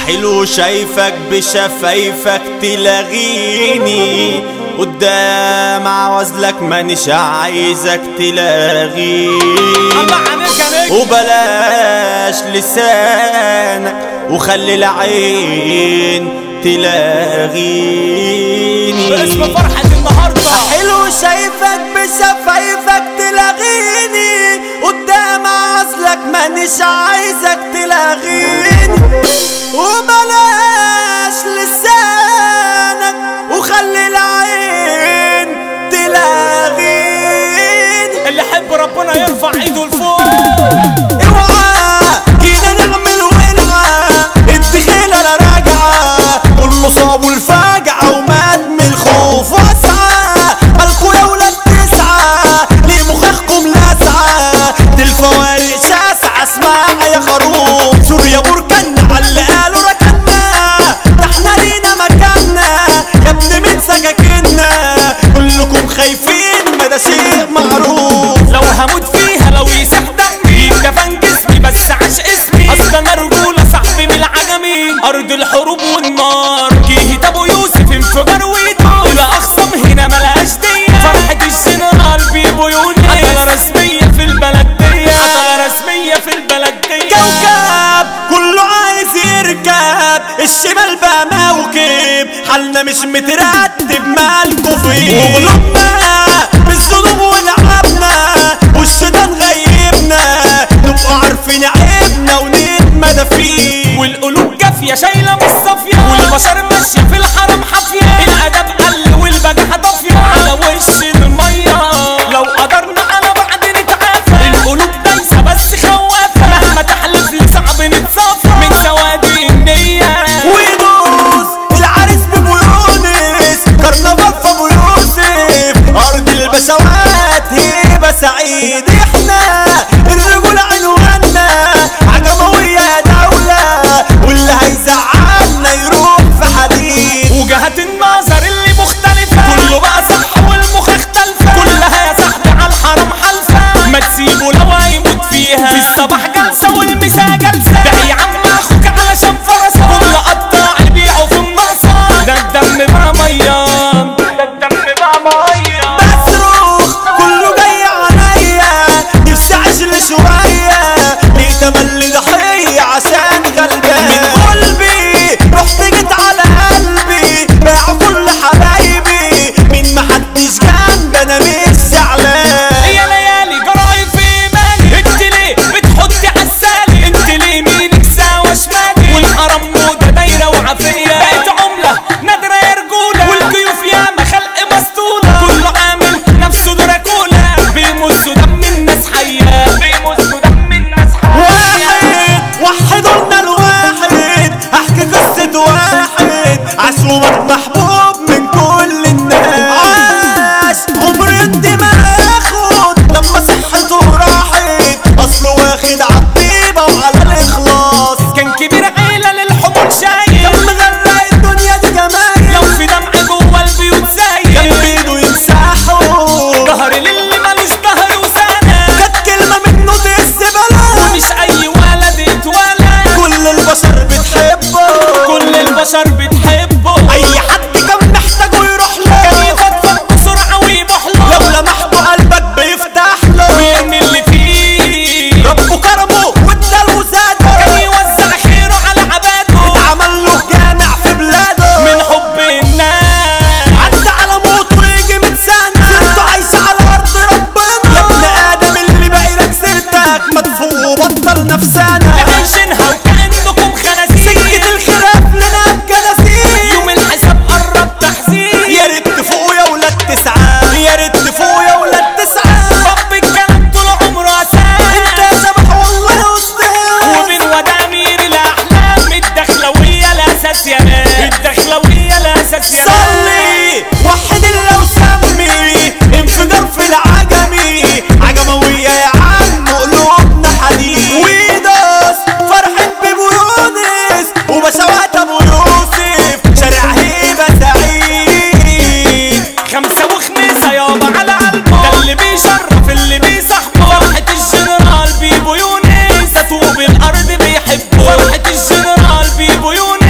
حلو شايفك بشفايفك تلاغيني قدام عوزلك مانيش عايزك تلاغيني الله عليك يا نجم وبلاش لسانك وخلي العين تلاغيني باسم فرحة النهاردة حلو شايفك بشفايفك تلاغيني قدام عزلك مانيش عايزك تلاغيني وبلاش لسانك وخلي العين تلاغيني اللي يحب ربنا يرفع ايده لفوق اوعى جينا نعمل ولعة الدخيلة لا راجعة والمصاب والفاجعة ومات من الخوف واسعة مالكوا يا ولاد تسعة ليه مخاخكم لاسعة دي الفوارق شاسعة اسمع يا خروف سوريا بركنا على اللي قالوا ركنا ده احنا لينا مكاننا يا ابن من سكاكينا كلكم خايفين ما ده شيء معروف لو هموت فيها لو يسيح دمي كفن جسمي بس عاش اسمي اصل انا رجولة صاحبي من العجمي ارض الحروب والنار جيهة ابو يوسف انفجار ويدوس الاخصم هنا ملهاش دية فرحة الجنرال بيبو يونس عطلة رسمية في البلد دي عطلة رسمية في البلد دي كوكب كله عايز يركب الشمال بقى موكب حالنا مش مترتب مالكوا فيه وغلبنا بالذنوب ولعبنا والشيطان غيبنا نبقى عارفين عيبنا ونتمدى فيه والقلوب جافية شايلة مش صافية والبشر ماشية في الحرم حافية الأدب قل والبجاحة طافية على وش المية لو قدرنا على بعض نتعافى القلوب دايسة بس خوافة مهما تحلف لي صعب نتصافى من سواد النية ويدوس العريس بابو يونس كرنفال في ابو يوسف ارض البشوات هيبه سعيد احنا الرجول عنواننا عجمويه يا دوله واللي هيزعلنا يروح في حديد وجهات النظر اللي مختلفة كله بقى صح والمخ اختلفة كلها يا صاحبي على الحرم حلفة ما تسيبه لو هيموت فيها في الصباح جلسة والمساء جلسة ده يا عم اخوك علشان فرسة كل قطاع يبيعوا في النصر ده الدم بقى ميان ده الدم بقى ميان بصرخ كله جاي عليا نفسي اعيش شويه ليه تملي ضحيه عشان غلبان من قلبي رحت جيت على قلبي باعوا كل حبايبي من محدش جنبي انا مش زعلان يا ليالي جرايد في ايماني انت ليه بتحطي عالسالي انت ليه مينك سوا شمالي والحرم موضة دايرة وعافية بقت عملة نادرة يا رجولة والضيوف ياما خلق مسطولة كله عامل نفسه دراكولا بيمصوا دم الناس حية بيمصوا دم الناس حية واحد وحدوا لنا الواحد احكي قصة واحد عشومك محبوب من كل الناس عاش عمر الدماغ اخد لما صحته راحت اصله واخد عالطيبة وعلى الاخلاص كان كبير عيلة للحمول شايل كان مغرق الدنيا دي جمال لو في دمع جوه البيوت كان سايل بيده يمسحه ظهر للي ملوش ظهر وسنة كانت كلمة منه تهز بلا مش اي ولد اتولد كل البشر بتحبه كل البشر بتحبه اي حد كان محتاجه يروح له كان يفضفض بسرعة ويبوح لو له لمحته قلبك بيفتح له ويرمي اللي فيه ربه كرمه واداله زاده كان يوزع خيره على عباده عمل له جامع في بلاده من حب الناس عدى على موت ويجي من سنة سيرته عايشة على أرض ربنا يا ابن آدم اللي باقي لك سيرتك مدفوع وبطل نفسنا عايشينها وكأنكم خنازير سكة الخلاف لنا بجنازير يوم الحساب قرب تحذير يا ريت تفوق يا ولاد تسعة يا ريت تفوق يا ولاد تسعة رب الكلام طول عمره انت اساس يا شبح والله أستاذ ومن ودا امير الاحلام الدخلويه الاساس يا ناس الدخلويه الاساس يا ناس صلي وحد الله وسمي انفجار في العجمي عجموية يا عم قلوبنا حديد ويدوس فرحة بيبو يونس وبشوات ابو يوسف شارع هيبة سعيد خمسة وخميسة يابا على قلبه ده اللي بيشرف اللي بيصاحبه فرحة الجنرال بيبو يونس ده طوب الأرض بيحبه فرحة الجنرال بيبو يونس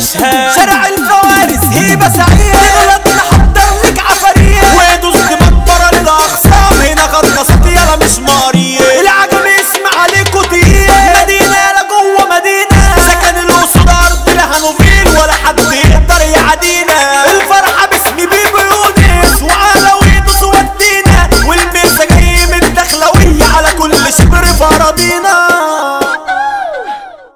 اشهاد شارع الفوارس هيبة سعيد